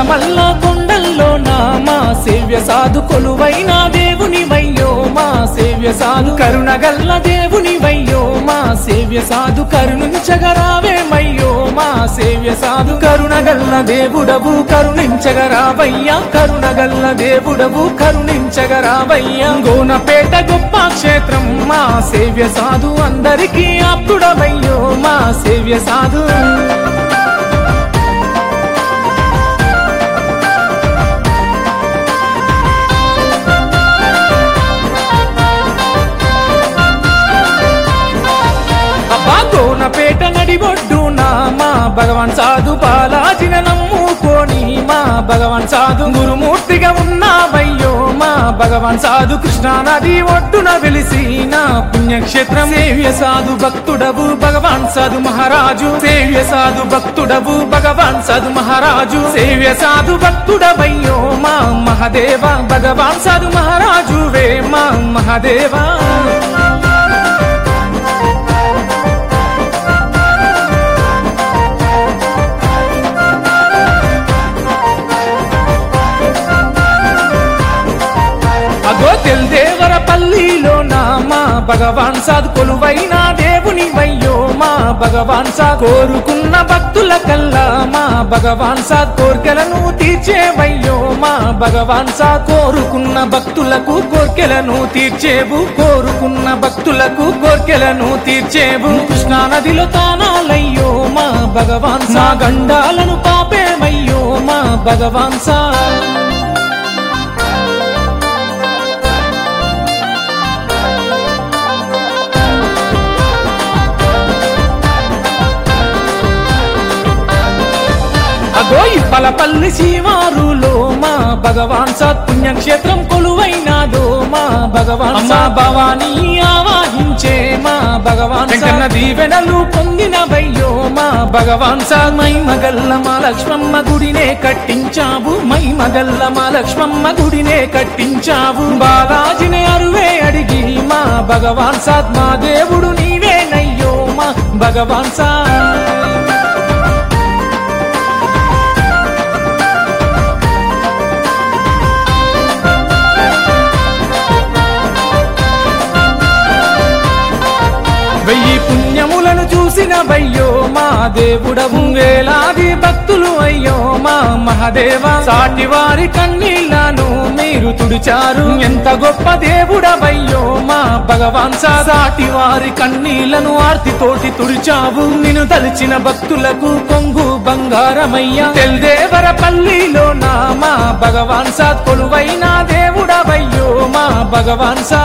నల్లమల్ల కొండల్లో నా మా సేవ్య సాధు కొలువైన దేవుని వయ్యో మా సేవ్య సాధు కరుణగల్ల దేవుని వయ్యో మా సేవ్య సాధు కరుణించగరావేమయ్యో మా సేవ్య సాధు కరుణగల్ల దేవుడవు కరుణించగరావయ్యా కరుణగల్ల దేవుడవు కరుణించగరావయ్యా గోనపేట గొప్ప క్షేత్రం మా సేవ్య సాధు అందరికీ ఆప్తుడవయ్యో మా సేవ్య సాధు అబ్బా గోనపేట నడిబొడ్డు నా మా భగవాన్ సాధు బాలాజిన నమ్ముకోని మా భగవాన్ సాధు గురుమూర్తిగా ఉన్నావయ్యో మా భగవాన్ సాధు కృష్ణా నది ఒడ్డున వెలిసి నా పుణ్యక్షేత్రం సేవ్య సాధు భక్తుడవు భగవాన్ సాధు మహారాజు సేవ్య సాధు భక్తుడవు భగవాన్ సాధు మహారాజు సేవ్య సాధు భక్తుడవయ్యో మా మహాదేవ భగవాన్ సాధు మహారాజు వే మా మహాదేవా అగో తెల్దేవర పల్లిలో నా మా భగవాన్ సాధు కొలువైన దేవుని వయ్యో మా భగవాన్ సా కోరుకున్న భక్తుల కల్లా మా భగవాన్ సా కోర్కెలను తీర్చేవయ్యో మా భగవాన్ సా కోరుకున్న భక్తులకు కోర్కెలను తీర్చేవు కోరుకున్న భక్తులకు కోర్కెలను తీర్చేవు కృష్ణా నదిలో తానాలయ్యో మా భగవాన్ సా గండాలను పాపేమయ్యో మా భగవాన్ సా అగో ఇప్పలపల్లి శివారులో మా భగవాన్ సత్ పుణ్యక్షేత్రం కొలువైనాదో మా భగవాన్ మా భవానీ ఆవాహించే మా భగవాన్ వెంకన్న దీవెనలు పొందినవయ్యో మా భగవాన్ సా మై మగల్ల మా లక్ష్మమ్మ గుడినే కట్టించావు మై మగల్ల మా లక్ష్మమ్మ గుడినే కట్టించావు బాలాజిని అరువే అడిగి మా భగవాన్ సాత్ మా దేవుడు నీవేనయ్యో మా భగవాన్ సా వెయ్యి పుణ్యములను చూసిన వయ్యో మా దేవుడవు వేలాది భక్తులు అయ్యో మా మహాదేవ సాటి వారి కన్నీళ్లను మీరు తుడిచారు ఎంత గొప్ప దేవుడవయ్యో మా భగవాన్ సా సాటి వారి కన్నీళ్లను ఆర్తితోటి తుడిచావు నిన్ను తలిచిన భక్తులకు కొంగు బంగారమయ్యా తెల్దేవర పల్లిలో నా మా భగవాన్ సా కొలువైన దేవుడవయ్యో మా భగవాన్ సా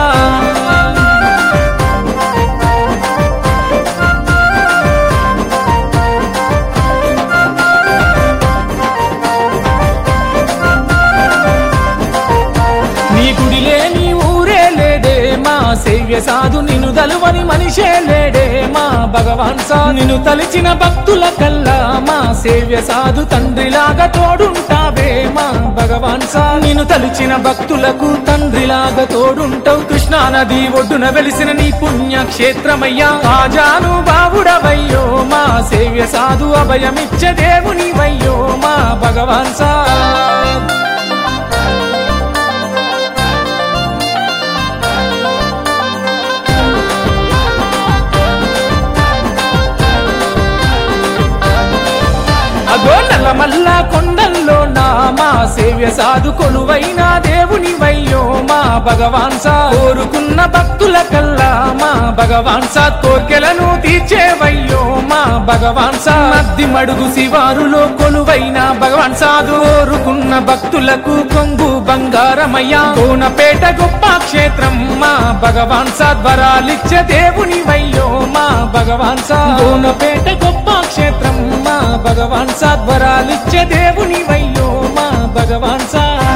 నీ గుడిలే నీ ఊరే లేడే మా సేవ్య సాధు నిన్ను దలువని మనిషే లేడే మా భగవాన్ సా నిన్ను తలిచిన భక్తుల కల్లా మా సేవ్య సాధు తండ్రిలాగా తోడుంటావే మా భగవాన్ సా నిన్ను తలిచిన భక్తులకు తండ్రిలాగా తోడుంటావు కృష్ణా నది ఒడ్డున వెలిసిన నీ పుణ్య క్షేత్రమయ్యా ఆజాను బావుడవయ్యో మా సేవ్య సాధు అభయమిచ్చ దేవుని వయ్యో మా భగవాన్ సా అగో నల్లమల్ల కొండల్లో నా మా సేవ్య సాధు కొలువైన దేవుని వయ్యో మా భగవాన్ సా కోరుకున్న భక్తుల కల్లా మా భగవాన్ సా కోర్కెలను తీర్చేవయ్యో మా భగవాన్ సా మద్ది మడుగు శివారులో కొలువైన భగవాన్ సాధు కోరుకున్న భక్తులకు కొంగు బంగారమయ్యా కోనపేట గొప్ప క్షేత్రం మా భగవాన్ సా వరాలిచ్చే దేవుని వయ్యో మా భగవాన్ సా కోనపేట గొప్ప క్షేత్రం మా భగవాన్ సా వరాలిచ్చే దేవుని వయ్యో మా భగవాన్ సా